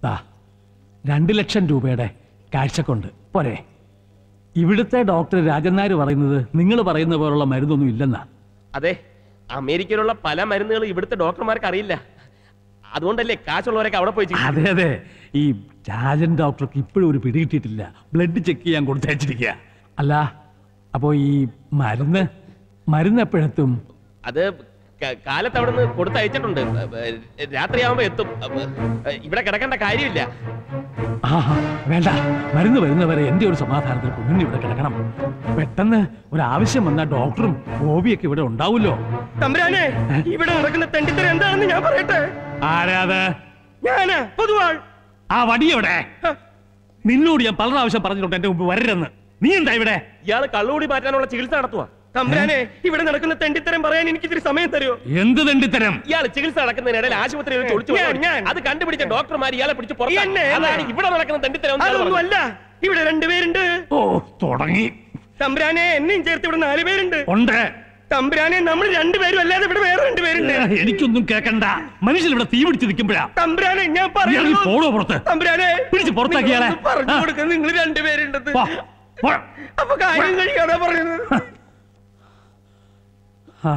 ദാ രണ്ട് ലക്ഷം രൂപയുടെ കാഴ്ചക്കുണ്ട് പോരെ ഇവിടുത്തെ ഡോക്ടർ രാജൻ നായർ പറയുന്നത് നിങ്ങൾ പറയുന്ന പോലുള്ള മരുന്നൊന്നും ഇല്ലെന്നാ അതെ അമേരിക്കയിലുള്ള പല മരുന്നുകളും ഇവിടുത്തെ ഡോക്ടർമാർക്ക് അറിയില്ല അതുകൊണ്ടല്ലേ കാശുള്ളവരൊക്കെ അവിടെ പോയി ചികിത്സിക്കുന്നത്. അതെ അതെ ഈ രാജൻ ഡോക്ടർക്ക് ഇപ്പോഴും ഒരു പിടി കിട്ടിയിട്ടില്ല ബ്ലഡ് ചെക്ക് ചെയ്യാൻ കൊടുത്തയച്ചിരിക്കുക അല്ല അപ്പോ ഈ മരുന്ന് മരുന്ന് എപ്പോഴെത്തും അത് ക- കാലത്ത് അവിടെ നിന്ന് കൊടുത്തയച്ചിട്ടുണ്ട് രാത്രിയാവുമ്പോ എത്തും ഇവിടെ കിടക്കേണ്ട കാര്യമില്ല ആ വേണ്ട മരുന്ന് വരുന്നവരെ എന്റെ ഒരു സമാധാനത്തിൽ കുഞ്ഞിന് ഇവിടെ കിടക്കണം പെട്ടെന്ന് ഒരു ആവശ്യം വന്ന ഡോക്ടറും ഗോപിയൊക്കെ ഇവിടെ ഉണ്ടാവുമല്ലോ തമ്പുരാനെ ഇവിടെ നടക്കുന്ന തെണ്ടിത്തരം എന്താണെന്ന് ഞാൻ പറയട്ടെ ആരാത് ഞാനാ പൊതുവാൾ ആ വടിയോടെ നിന്നോട് ഞാൻ പല പ്രാവശ്യം പറഞ്ഞിട്ടുണ്ട് എന്റെ മുമ്പ് വരരുതെന്ന് നീ എന്താ ഇവിടെ ഇയാള് കള്ളുകൂടി മാറ്റാനുള്ള ചികിത്സ നടത്തുവാ തമ്പുരാനെ ഇവിടെ നടക്കുന്ന തെണ്ടിത്തരം പറയാൻ എനിക്ക് ഇത്തിരി സമയം തരുമോ എന്ത് തണ്ടിത്തരം ഇയാൾ ചികിത്സ നടക്കുന്നതിനിടയിൽ ആശുപത്രിയിൽ വെച്ച് ഒളിച്ചു പോയതാണ്. അത് കണ്ടുപിടിച്ച ഡോക്ടർമാർ ഇയാളെ പിടിച്ച് പുറത്താക്കി. അതാണ് ഇവിടെ നടക്കുന്ന തെണ്ടിത്തരം അതൊന്നുമല്ല ഇവിടെ രണ്ടുപേരുണ്ട് ഓ തുടങ്ങി തമ്പുരാനെ എന്നെയും ചേർത്ത് ഇവിടെ നാല് പേരുണ്ട് ഉണ്ട് തമ്പുരാനെ നമ്മൾ രണ്ടുപേരും അല്ലാതെ ഇവിടെ വേറെ രണ്ടുപേരുണ്ട് എനിക്കൊന്നും കേക്കണ്ട മനുഷ്യൻ ഇവിടെ തീ പിടിച്ച് നിൽക്കുമ്പോഴാ തമ്പുരാനെ ഞാൻ ഇയാൾ പറയുന്നു പോടോ പുറത്ത് തമ്പുരാനെ പിടിച്ച് പുറത്താക്കിയാളെ നിങ്ങളൊന്ന് പറഞ്ഞു കൊടുക്ക നിങ്ങൾ രണ്ടുപേരുണ്ടെന്ന് വാ, വാ. അപ്പൊ കാര്യം കഴിക്കാതെ പറയുന്നത് ആ.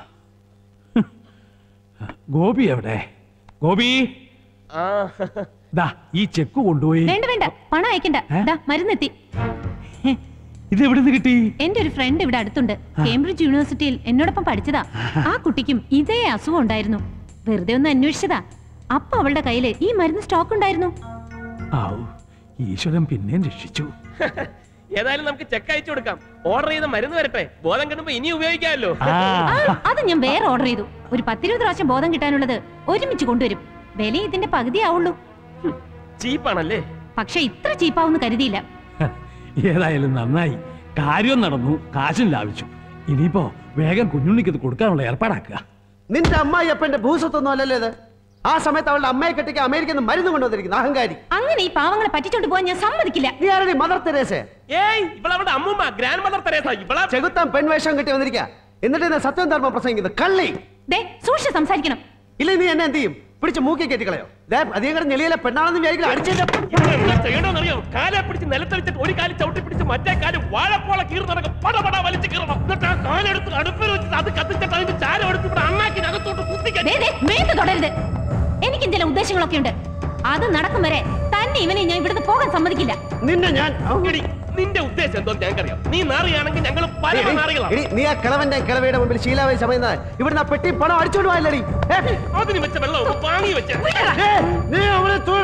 ഗോപി എവിടെ ഗോപി ആ ദാ ഈ ചെക്ക് കൊണ്ടുപോയി വേണ്ട വേണ്ട പണം അയക്കണ്ട ദാ മരുന്നെത്തി ഇത് എവിടുന്ന് കിട്ടി എന്റെ ഒരു ഫ്രണ്ട് ഇവിടെ അടുത്തുണ്ട് കേംബ്രിഡ്ജ് യൂണിവേഴ്സിറ്റിയിൽ എന്നോടൊപ്പം പഠിച്ചതാ ആ കുട്ടിക്കും ഇതേ അസുഖം ഉണ്ടായിരുന്നു വെറുതെ ഒന്ന് അന്വേഷിച്ചതാ അപ്പൊ അവളുടെ കയ്യില് ഈ മരുന്ന് സ്റ്റോക്ക് ഉണ്ടായിരുന്നു ആവൂ ഈശ്വരൻ പിന്നെയും രക്ഷിച്ചു ഏതായാലും നമുക്ക് ചെക്ക് അയച്ചു കൊടുക്കാം ഓർഡർ ചെയ്ത മരുന്ന് വരട്ടെ ബോധം കിട്ടുമ്പോ ഇനി ഉപയോഗിക്കാമല്ലോ ആ, അത് ഞാൻ വേറെ ഓർഡർ ചെയ്തു ഒരു പത്തിരുപത് പ്രാവശ്യം ബോധം കിട്ടാനുള്ളത് ഒരുമിച്ച് കൊണ്ടുവരും വില ഇതിന്റെ പകുതിയാവുള്ളൂ ചീപ്പാണല്ലേ പക്ഷെ ഇത്ര ചീപ്പാവെന്ന് കരുതിയില്ല ഏതായാലും നന്നായി കാര്യം നടന്നു കാശും ലാഭിച്ചു ഇനിയിപ്പോ വേഗം കുഞ്ഞുണ്ണിക്ക് ഇത് കൊടുക്കാനുള്ള ഏർപ്പാടാക്കുക നിന്റെ അമ്മായിയപ്പന്റെ ഭൂസ്വത്തൊന്നും അല്ലല്ലോ ഇത് ആ സമയത്ത് അവളുടെ അമ്മയെ കെട്ടിക്ക് അമേരിക്കയിൽ നിന്ന് മരുന്ന് കൊണ്ടുവന്നിരിക്കുന്നു അഹങ്കാരി അങ്ങനെ ഈ പാവങ്ങളെ പറ്റിച്ചോണ്ട് പോകാൻ ഞാൻ സമ്മതിക്കില്ല നീ ആരുടെ മദർ തെരേസ ഏയ് ഇവളവിടെ അമ്മൂമ്മ ഗ്രാൻഡ് മദർ തെരേസ ഇവളെ ചെകുത്താൻ പെൺവേഷം കെട്ടി വന്നിരിക്കുക എന്നിട്ട് എന്നെ സത്യം ധർമ്മം പ്രസംഗിക്കുന്നത് കള്ളി ദേ സൂക്ഷിച്ച് സംസാരിക്കണം ഇല്ല നീ എന്നെ എന്ത് ചെയ്യും പിടിച്ച് മൂക്കി കെട്ടിക്കളയോ ദേ, അധികം കൂടെ ഞെളിയിലെ പെണ്ണാണെന്ന് വിചാരിക്കില്ല അടിച്ചതിന്റെ ചെയ്യണമെന്നറിയോ കാലെ പിടിച്ച് നിലത്ത് വെച്ചിട്ട് ഒരു കാല് ചവിട്ടി പിടിച്ച് മറ്റേ കാല് വാഴപ്പോള കീറി നടക്കും പടപട വലിച്ച് കീറണം എന്നിട്ട് ആ കാലെടുത്ത് അടുപ്പിൽ വെച്ചിട്ട് അത് കത്തിച്ചിട്ട് അതിന്റെ ചാരം എടുത്ത് ഇവിടെ അണ്ണാക്കിനകത്തോട്ട് കുത്തിക്കാൻ ദേ, ദേ, മേത്ത് തുടരുത് എനിക്കും ചില ഉദ്ദേശങ്ങളൊക്കെ ഉണ്ട് അത് നടക്കും വരെ തന്നെ ഇവനെ ഞാൻ ഇവിടുന്ന് പോകാൻ സമ്മതിക്കില്ല നിന്നെ ഞാൻ എടി, നിന്റെ ഉദ്ദേശം എന്തോ ഞങ്ങൾക്കറിയാം നീ നാറിയാണെങ്കിൽ ഞങ്ങൾ പല നാറികളാണ് എടി, നീ ആ കിളവന്റെ കിളവയുടെ മുമ്പിൽ ശീലാവായി സമയുന്നത് ഇവിടുന്ന് ആ പെട്ടി പണം അടിച്ചോണ്ട് പോയല്ലടി അതിന് വെച്ച വെള്ളം ഒന്ന് വാങ്ങി വെച്ച നീ അവളെ തൊഴിൽ